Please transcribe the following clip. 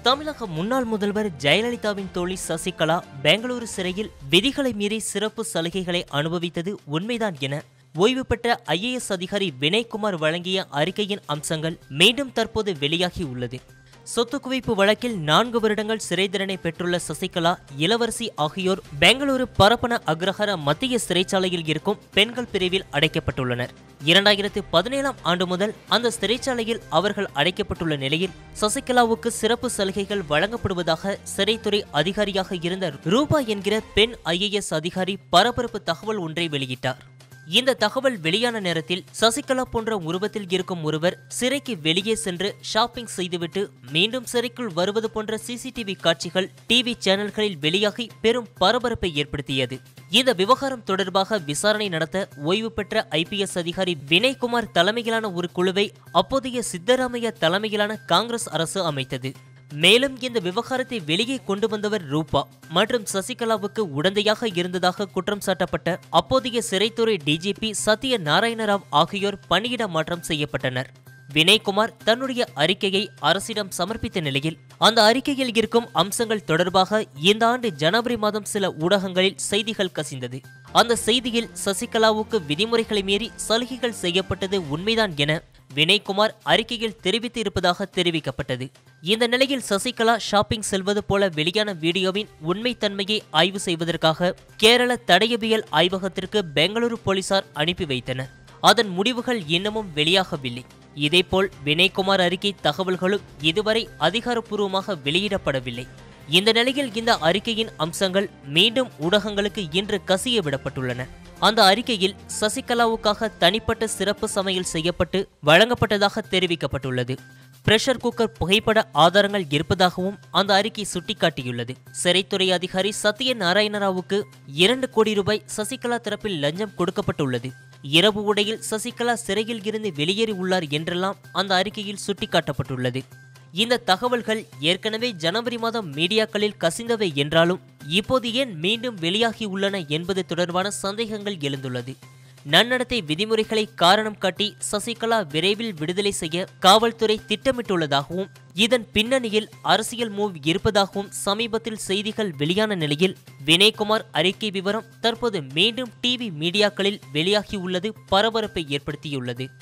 தமிழக முன்னாள் முதல்வர் ஜெயலலிதாவின் தோழி சசிகலா பெங்களூரு சிறையில் விதிகளை மீறி சிறப்பு சலுகைகளை அனுபவித்தது உண்மைதான் என ஓய்வு பெற்ற ஐஏஎஸ் அதிகாரி வினய்குமார் வழங்கிய அறிக்கையின் அம்சங்கள் மீண்டும் தற்போது வெளியாகி உள்ளது சொத்து குவிப்பு வழக்கில் நான்கு வருடங்கள் சிறை தண்டனை பெற்றுள்ள சசிகலா இளவரசி ஆகியோர் பெங்களூரு பரப்பன அக்ரஹார மத்திய சிறைச்சாலையில் இருக்கும் பெண்கள் பிரிவில் அடைக்கப்பட்டுள்ளனர் இரண்டாயிரத்து பதினேழாம் ஆண்டு முதல் அந்த சிறைச்சாலையில் அவர்கள் அடைக்கப்பட்டுள்ள நிலையில் சசிகலாவுக்கு சிறப்பு சலுகைகள் வழங்கப்படுவதாக சிறைத்துறை அதிகாரியாக இருந்த ரூபா என்கிற பெண் ஐஏஎஸ் அதிகாரி பரபரப்பு தகவல் ஒன்றை வெளியிட்டார் இந்த தகவல் வெளியான நேரத்தில் சசிகலா போன்ற உருவத்தில் இருக்கும் ஒருவர் சிறைக்கு வெளியே சென்று ஷாப்பிங் செய்துவிட்டு மீண்டும் சிறைக்குள் வருவது போன்ற சிசிடிவி காட்சிகள் டிவி சேனல்களில் வெளியாகி பெரும் பரபரப்பை ஏற்படுத்தியது இந்த விவகாரம் தொடர்பாக விசாரணை நடத்த ஓய்வு பெற்ற ஐபிஎஸ் அதிகாரி வினய்குமார் தலைமையிலான ஒரு குழுவை அப்போதைய சித்தராமையா தலைமையிலான காங்கிரஸ் அரசு அமைத்தது மேலும் இந்த விவகாரத்தை வெளியே கொண்டு வந்தவர் ரூபா மற்றும் சசிகலாவுக்கு உடந்தையாக இருந்ததாக குற்றம் சாட்டப்பட்ட அப்போதைய சிறைத்துறை டிஜிபி சத்ய நாராயணராவ் ஆகியோர் பணியிட மாற்றம் செய்யப்பட்டனர் வினய்குமார் தன்னுடைய அறிக்கையை அரசிடம் சமர்ப்பித்த நிலையில் அந்த அறிக்கையில் இருக்கும் அம்சங்கள் தொடர்பாக இந்த ஆண்டு ஜனவரி மாதம் சில ஊடகங்களில் செய்திகள் கசிந்தது அந்த செய்தியில் சசிகலாவுக்கு விதிமுறைகளை மீறி சலுகைகள் செய்யப்பட்டது உண்மைதான் என வினய்குமார் அறிக்கையில் தெரிவித்து இருப்பதாக தெரிவிக்கப்பட்டது இந்த நிலையில் சசிகலா ஷாப்பிங் செல்வது போல வெளியான வீடியோவின் உண்மைத்தன்மையை ஆய்வு செய்வதற்காக கேரள தடயவியல் ஆய்வகத்திற்கு பெங்களூரு போலீசார் அனுப்பி வைத்தனர் அதன் முடிவுகள் இன்னமும் வெளியாகவில்லை இதேபோல் வினய்குமார் அறிக்கை தகவல்களும் இதுவரை அதிகாரப்பூர்வமாக வெளியிடப்படவில்லை இந்த நிலையில் இந்த அறிக்கையின் அம்சங்கள் மீண்டும் ஊடகங்களுக்கு இன்று கசிய விடப்பட்டுள்ளன அந்த அறிக்கையில் சசிகலாவுக்காக தனிப்பட்ட சிறப்பு சமையல் செய்யப்பட்டு வழங்கப்பட்டதாக தெரிவிக்கப்பட்டுள்ளது பிரஷர் குக்கர் புகைப்பட ஆதாரங்கள் இருப்பதாகவும் அந்த அறிக்கை சுட்டிக்காட்டியுள்ளது சிறைத்துறை அதிகாரி சத்ய நாராயணராவுக்கு இரண்டு கோடி ரூபாய் சசிகலா தரப்பில் லஞ்சம் கொடுக்கப்பட்டுள்ளது இரவு உடையில் சசிகலா சிறையில் இருந்து வெளியேறி உள்ளார் என்றெல்லாம் அந்த அறிக்கையில் சுட்டிக்காட்டப்பட்டுள்ளது இந்த தகவல்கள் ஏற்கனவே ஜனவரி மாதம் மீடியாக்களில் கசிந்தவை என்றாலும் இப்போது ஏன் மீண்டும் வெளியாகி உள்ளன என்பது தொடர்பான சந்தேகங்கள் எழுந்துள்ளது நன்னடத்தை விதிமுறைகளை காரணம் காட்டி சசிகலா விரைவில் விடுதலை செய்ய காவல்துறை திட்டமிட்டுள்ளதாகவும் இதன் பின்னணியில் அரசியல் மூவ் இருப்பதாகவும் சமீபத்தில் செய்திகள் வெளியான நிலையில் வினய்குமார் அறிக்கை விவரம் தற்போது மீண்டும் டிவி மீடியாக்களில் வெளியாகியுள்ளது பரபரப்பை ஏற்படுத்தியுள்ளது